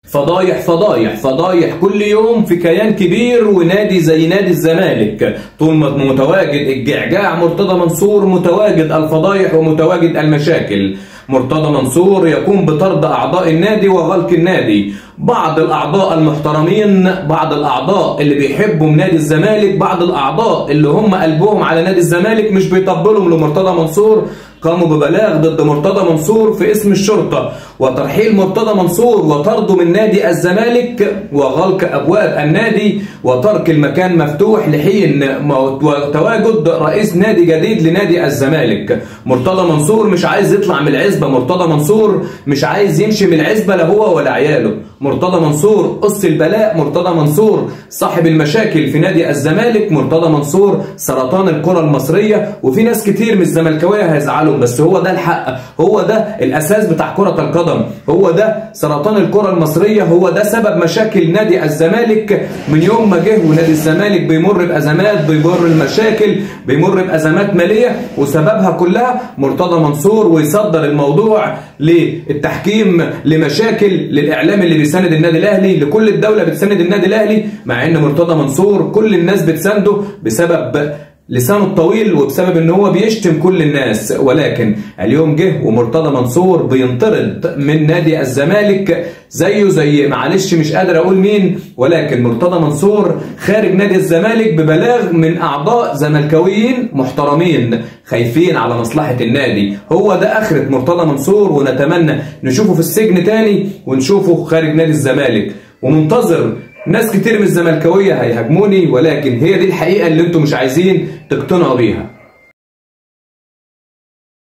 فضايح فضايح فضايح كل يوم في كيان كبير ونادي زي نادي الزمالك طول ما متواجد الجعجاع مرتضى منصور متواجد الفضايح ومتواجد المشاكل مرتضى منصور يقوم بطرد أعضاء النادي وغلق النادي بعض الأعضاء المحترمين بعض الأعضاء اللي بيحبوا نادي الزمالك بعض الأعضاء اللي هم قلبهم على نادي الزمالك مش بيطبلهم لمرتضى منصور قاموا ببلاغ ضد مرتضى منصور في اسم الشرطة وترحيل مرتضى منصور وطرده من نادي الزمالك وغلق أبواب النادي وترك المكان مفتوح لحين تواجد رئيس نادي جديد لنادي الزمالك مرتضى منصور مش عايز يطلع من العزبة مرتضى منصور مش عايز يمشي من العزبة لا هو ولا عياله مرتضى منصور قص البلاء مرتضى منصور صاحب المشاكل في نادي الزمالك مرتضى منصور سرطان الكرة المصرية وفي ناس كتير من الزملكاويه هيزعلوا بس هو ده الحق هو ده الأساس بتاع كرة القدم هو ده سرطان الكرة المصرية هو ده سبب مشاكل نادي الزمالك من يوم ما جه ونادي الزمالك بيمر بأزمات بيمر المشاكل بيمر بأزمات مالية وسببها كلها مرتضى منصور ويصدر الموضوع للتحكيم لمشاكل للإعلام اللي بيساند النادي الأهلي لكل الدولة بتساند النادي الأهلي مع إن مرتضى منصور كل الناس بتسانده بسبب لسانه الطويل وبسبب ان هو بيشتم كل الناس ولكن اليوم جه ومرتضى منصور بينطرد من نادي الزمالك زيه زي معلش مش قادر اقول مين ولكن مرتضى منصور خارج نادي الزمالك ببلاغ من اعضاء زملكاويين محترمين خايفين على مصلحة النادي هو ده اخرة مرتضى منصور ونتمنى نشوفه في السجن تاني ونشوفه خارج نادي الزمالك ومنتظر ناس كتير من الزملكاويه هيهاجموني ولكن هي دي الحقيقه اللي انتم مش عايزين تقتنعوا بيها